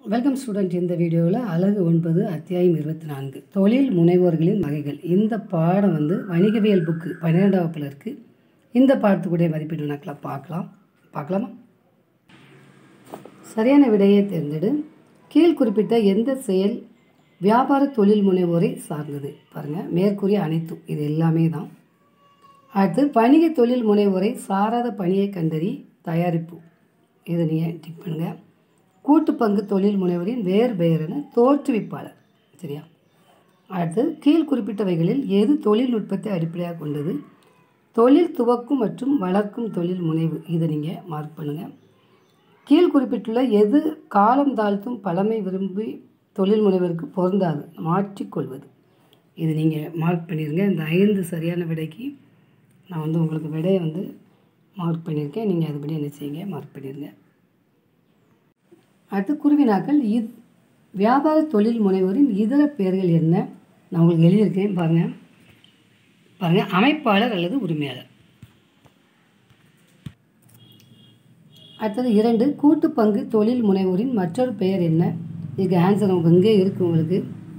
welcome student இந்த வீடியோவில் அழகு ஒன்பது அத்தியாயம் இருபத்தி நான்கு தொழில் முனைவோர்களின் வகைகள் இந்த பாடம் வந்து வணிகவியல் புக்கு பன்னிரெண்டாம் வகுப்பில் இருக்குது இந்த பாடத்துக்குடைய மதிப்பீடு வினாக்களை பார்க்கலாம் பார்க்கலாமா சரியான விடையை தேர்ந்தெடு கீழ் குறிப்பிட்ட எந்த செயல் வியாபார தொழில் முனைவோரை சார்ந்தது பாருங்கள் மேற்கூறிய அனைத்தும் இது எல்லாமே தான் அடுத்து வணிக தொழில் முனைவோரை சாராத பணியை கண்டறி தயாரிப்பு இதை நீங்கள் டிக் பண்ணுங்கள் கூட்டு பங்கு தொழில் முனைவரின் வேறு பெயர் என தோற்றுவிப்பாளர் சரியா அடுத்து கீழ் குறிப்பிட்டவைகளில் எது தொழில்நுட்பத்தை அடிப்படையாக கொண்டது தொழில் துவக்கும் மற்றும் வளர்க்கும் தொழில் முனைவு இதை நீங்கள் மார்க் பண்ணுங்கள் கீழ் குறிப்பிட்டுள்ள எது காலம் தாழ்த்தும் பழமை விரும்பி தொழில் முனைவருக்கு பொருந்தாது மாற்றிக்கொள்வது இது நீங்கள் மார்க் பண்ணிடுங்க இந்த ஐந்து சரியான விடைக்கு நான் வந்து உங்களுக்கு விடையை வந்து மார்க் பண்ணியிருக்கேன் நீங்கள் அதுபடி என்ன செய்யுங்க மார்க் பண்ணிடுங்க அடுத்து குருவினாக்கள் இது வியாபார தொழில் முனைவோரின் இதர பெயர்கள் என்ன நான் உங்களுக்கு எழுதியிருக்கேன் பாருங்கள் பாருங்கள் அமைப்பாளர் அல்லது உரிமையாளர் அடுத்தது இரண்டு கூட்டு பங்கு தொழில் முனைவோரின் மற்றொரு பெயர் என்ன இதுக்கு ஆன்சர் உங்களுக்கு இங்கே இருக்குது உங்களுக்கு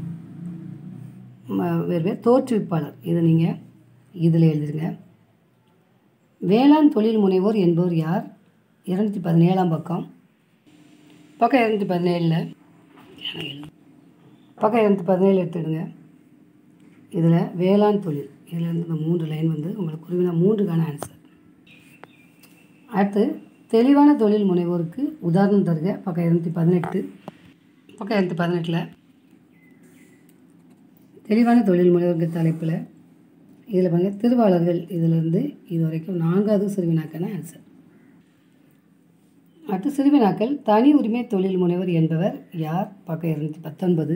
ம- வேறு பேர் தோற்றுவிப்பாளர் இதை நீங்கள் இதில் எழுதிருங்க வேளாண் தொழில் முனைவோர் என்பவர் யார் இருநூற்றி பதினேழாம் பக்கம் பக்கம் இரநூத்தி பதினேழில் பக்கம் இரநூத்தி பதினேழு எடுத்துடுங்க இதில் வேளாண் தொழில் இதில் இருந்து இந்த மூன்று லைன் வந்து உங்களுக்கு குருவினா மூன்றுக்கான ஆன்சர் அடுத்து தெளிவான தொழில் முனைவோருக்கு உதாரணம் தருக பக்கம் இரநூத்தி பதினெட்டு பக்கம் இரநூத்தி பதினெட்டில் தெளிவான தொழில் முனைவோருக்கு தலைப்பில் இதில் பாருங்க திருவாளர்கள் இதிலிருந்து இது வரைக்கும் நான்காவது சிறுவினாக்கான ஆன்சர் அடுத்து சிறுவினாக்கள் தனி உரிமை தொழில் முனைவர் என்பவர் யார் பக்கம் இரநூத்தி பத்தொன்பது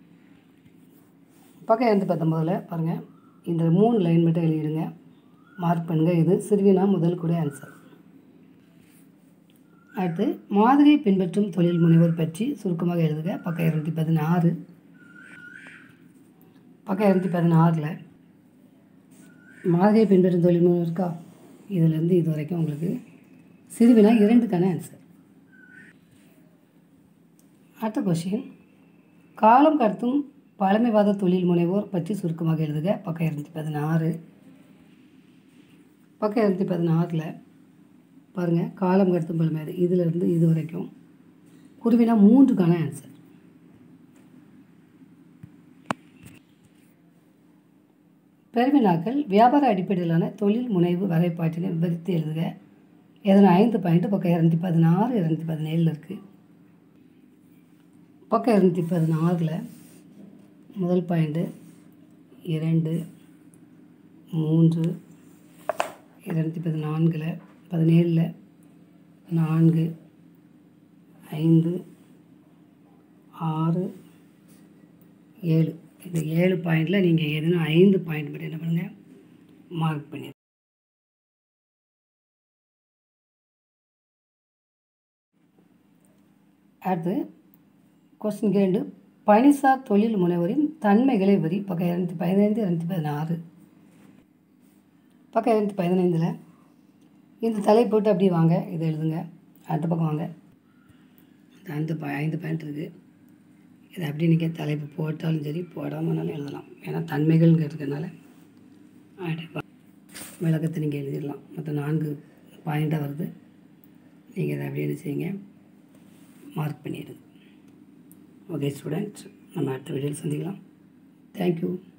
பக்கம் இரநூத்தி பத்தொன்பதில் பாருங்கள் இந்த மூணு லைன் மட்டும் எழுதிடுங்க மார்க் பண்ணுங்கள் இது சிறுவினா முதல் கூட ஆன்சர் அடுத்து மாதிரியை பின்பற்றும் தொழில் முனைவர் பற்றி சுருக்கமாக எழுதுக பக்கம் இரநூத்தி பதினாறு பக்கம் இரநூத்தி பதினாறில் மாதிரியை பின்பற்றும் தொழில் முனைவர் இருக்கா இதிலேருந்து இது வரைக்கும் உங்களுக்கு சிறுவினா இரண்டுக்கான ஆன்சர் அடுத்த கொஷின் காலம் கடத்தும் பழமைவாத தொழில் முனைவோர் பற்றி சுருக்கமாக எழுதுக பக்கம் இரநூத்தி பதினாறு பக்கம் இரநூத்தி பதினாறில் பாருங்கள் காலம் கடத்தும் பழமைவாத இதிலிருந்து இது வரைக்கும் குருவினா மூன்றுக்கான ஆன்சர் பெருவினாக்கள் வியாபார அடிப்படையிலான தொழில் முனைவு வகைப்பாட்டினை விவரித்து எழுதுக எதனா ஐந்து பாயிண்ட் பக்கம் இரநூத்தி பதினாறு இரநூத்தி பதினேழில் இருக்குது பக்கம் இரநூத்தி பதினாறில் முதல் பாயிண்ட்டு இரண்டு மூன்று இரநூத்தி பதினான்கில் பதினேழில் நான்கு ஐந்து ஆறு ஏழு இந்த ஏழு பாயிண்டில் நீங்கள் எதுனா ஐந்து பாயிண்ட் மட்டும் என்ன பண்ணுங்கள் மார்க் பண்ணி அடுத்து கொஸ்டின் இரண்டு பணிசார் தொழில் முனைவரின் தன்மைகளை வரி பக்கம் இரநூத்தி பதினைந்து இரநூத்தி பதினாறு பக்கம் இரநூத்தி பதினைந்தில் இந்த தலை போட்டு அப்படியே வாங்க இதை எழுதுங்க அடுத்த பக்கம் வாங்க இந்த ஐந்து ப ஐந்து பாயிண்ட் இருக்குது இதை அப்படியே நீங்கள் தலைப்பு போட்டாலும் சரி போடாமனாலும் எழுதலாம் ஏன்னா தன்மைகள்ங்கிறதுனால அப்படியே பா- விளக்கத்தை நீங்கள் எழுதிடலாம் மொத்தம் நான்கு பாயிண்ட்டாக வருது நீங்கள் இதை அப்படியே என்ன செய்யுங்க மார்க் பண்ணிடுது ஓகே ஸ்டூடெண்ட்ஸ் நம்ம அடுத்த வீடியோவில் சந்திக்கலாம் தேங்க்யூ